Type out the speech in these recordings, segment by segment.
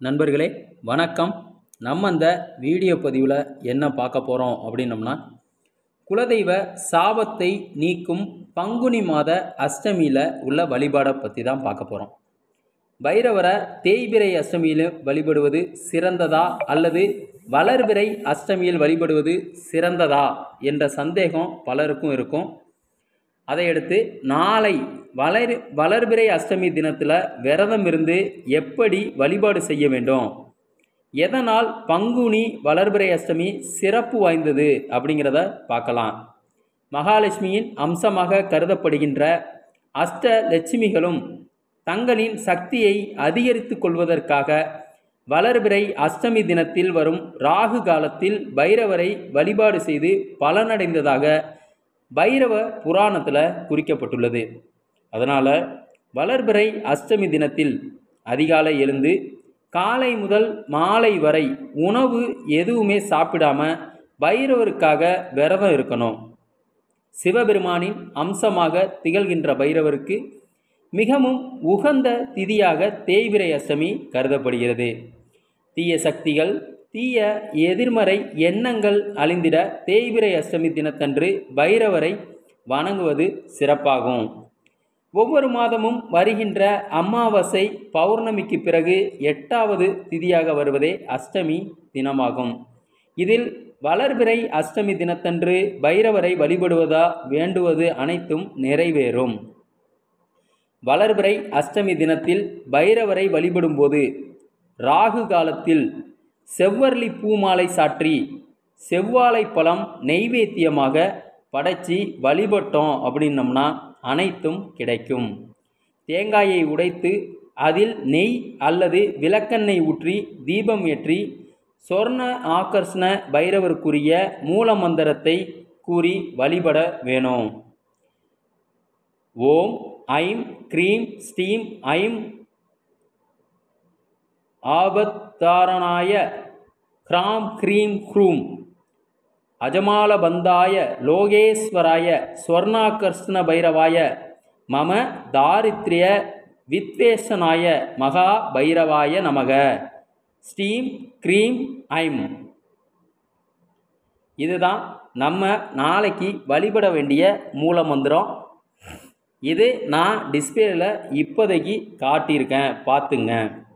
நண்பர்களே வணக்கம் நம்ம இந்த வீடியோ பதிவில் என்ன பார்க்க போகிறோம் அப்படின்னம்னா குலதெய்வ சாபத்தை நீக்கும் பங்குனி மாத அஷ்டமியில் உள்ள வழிபாடை பற்றி தான் பார்க்க போகிறோம் பைரவரை தேய்பிரை அஷ்டமியில் வழிபடுவது சிறந்ததா அல்லது வளர்பிறை அஷ்டமியில் வழிபடுவது சிறந்ததா என்ற சந்தேகம் பலருக்கும் இருக்கும் அதையடுத்து நாளை வளர் வளர்பிறை அஷ்டமி தினத்தில் விரதம் இருந்து எப்படி வழிபாடு செய்ய வேண்டும் எதனால் பங்குனி வளர்பிறை அஷ்டமி சிறப்பு வாய்ந்தது அப்படிங்கிறத பார்க்கலாம் மகாலட்சுமியின் அம்சமாக கருதப்படுகின்ற அஷ்ட லட்சுமிகளும் தங்களின் சக்தியை அதிகரித்து கொள்வதற்காக வளர்பிறை அஷ்டமி தினத்தில் வரும் ராகு காலத்தில் பைரவரை வழிபாடு செய்து பலனடைந்ததாக பைரவ புராணத்தில் குறிக்கப்பட்டுள்ளது அதனால் வளர்பிறை அஷ்டமி தினத்தில் அதிகாலை எழுந்து காலை முதல் மாலை வரை உணவு எதுவுமே சாப்பிடாம பைரவருக்காக விரதம் இருக்கணும் சிவபெருமானின் அம்சமாக திகழ்கின்ற பைரவருக்கு மிகவும் உகந்த திதியாக தேய்பிரை அஷ்டமி கருதப்படுகிறது தீய சக்திகள் தீய எதிர்மறை எண்ணங்கள் அழிந்திட தேய்பிரை அஷ்டமி தினத்தன்று பைரவரை வணங்குவது சிறப்பாகும் ஒவ்வொரு மாதமும் வருகின்ற அமாவாசை பௌர்ணமிக்கு பிறகு எட்டாவது திதியாக வருவதே அஷ்டமி தினமாகும் இதில் வளர்பிறை அஷ்டமி தினத்தன்று பைரவரை வழிபடுவதா வேண்டுவது அனைத்தும் நிறைவேறும் வளர்பிறை அஷ்டமி தினத்தில் பைரவரை வழிபடும்போது ராகு காலத்தில் செவ்வரளி பூமாலை சாற்றி செவ்வாழை பழம் நெய்வேத்தியமாக படைச்சி வழிபட்டோம் அப்படின்னம்னா அனைத்தும் கிடைக்கும் தேங்காயை உடைத்து அதில் நெய் அல்லது விளக்கெண்ணெய் ஊற்றி தீபம் ஏற்றி சொர்ண ஆகர்ஷண பைரவருக்குரிய மூல மந்திரத்தை கூறி வழிபட வேணும் ஓம் ஐம் க்ரீம் ஸ்டீம் ஐம் ஆபத்தாரணாய கிராம் க்ரீம் க்ரூம் அஜமாலபந்தாய லோகேஸ்வராய ஸ்வர்ணாகர்ஷ்ண பைரவாய மம தாரித்ரிய வித்வேஷனாய மகா பைரவாய நமக ஸ்டீம் க்ரீம் ஐம் இதுதான் நம்ம நாளைக்கு வழிபட வேண்டிய மூல மந்திரம் இது நான் டிஸ்பிளேல இப்போதைக்கு காட்டியிருக்கேன் பார்த்துங்க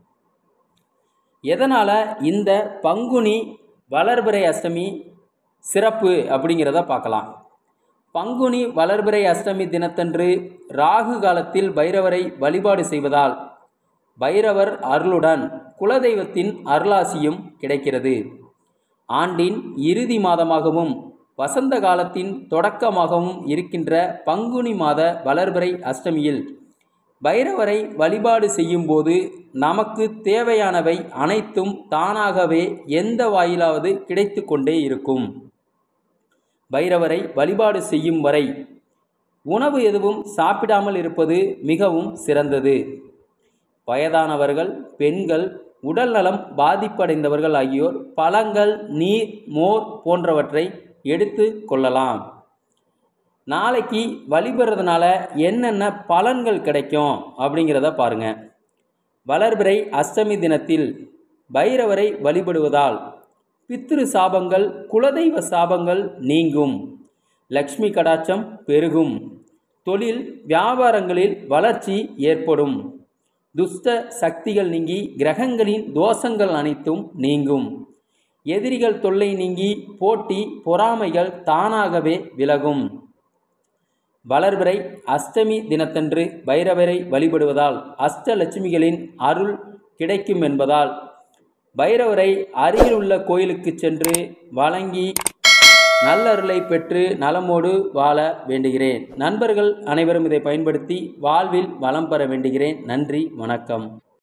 எதனால் இந்த பங்குனி வளர்பிறை அஷ்டமி சிறப்பு அப்படிங்கிறத பார்க்கலாம் பங்குனி வளர்பிறை அஷ்டமி தினத்தன்று ராகு காலத்தில் பைரவரை வழிபாடு செய்வதால் பைரவர் அருளுடன் குலதெய்வத்தின் அருளாசியும் கிடைக்கிறது ஆண்டின் இறுதி மாதமாகவும் வசந்த காலத்தின் தொடக்கமாகவும் இருக்கின்ற பங்குனி மாத வளர்பிறை அஷ்டமியில் பைரவரை வழிபாடு செய்யும்போது நமக்கு தேவையானவை அனைத்தும் தானாகவே எந்த வாயிலாவது கிடைத்து கொண்டே இருக்கும் பைரவரை வழிபாடு செய்யும் வரை உணவு எதுவும் சாப்பிடாமல் இருப்பது மிகவும் சிறந்தது வயதானவர்கள் பெண்கள் உடல்நலம் பாதிப்படைந்தவர்கள் ஆகியோர் பழங்கள் நீர் மோர் போன்றவற்றை எடுத்து கொள்ளலாம் நாளைக்கு வழிபடுறதுனால என்னென்ன பலன்கள் கிடைக்கும் அப்படிங்கிறத பாருங்கள் வளர்பிறை அஷ்டமி தினத்தில் பைரவரை வழிபடுவதால் பித்ரு சாபங்கள் குலதெய்வ சாபங்கள் நீங்கும் லக்ஷ்மி கடாட்சம் பெருகும் தொழில் வியாபாரங்களில் வளர்ச்சி ஏற்படும் துஷ்ட சக்திகள் நீங்கி கிரகங்களின் தோஷங்கள் அனைத்தும் நீங்கும் எதிரிகள் தொல்லை நீங்கி போட்டி பொறாமைகள் தானாகவே விலகும் வளர்பிறை அஷ்டமி தினத்தன்று பைரவரை வழிபடுவதால் அஷ்டலட்சுமிகளின் அருள் கிடைக்கும் என்பதால் பைரவரை அருகில் உள்ள கோயிலுக்கு சென்று வழங்கி நல்லருளை பெற்று நலமோடு வாழ வேண்டுகிறேன் நண்பர்கள் அனைவரும் இதை பயன்படுத்தி வாழ்வில் வளம் பெற வேண்டுகிறேன் நன்றி வணக்கம்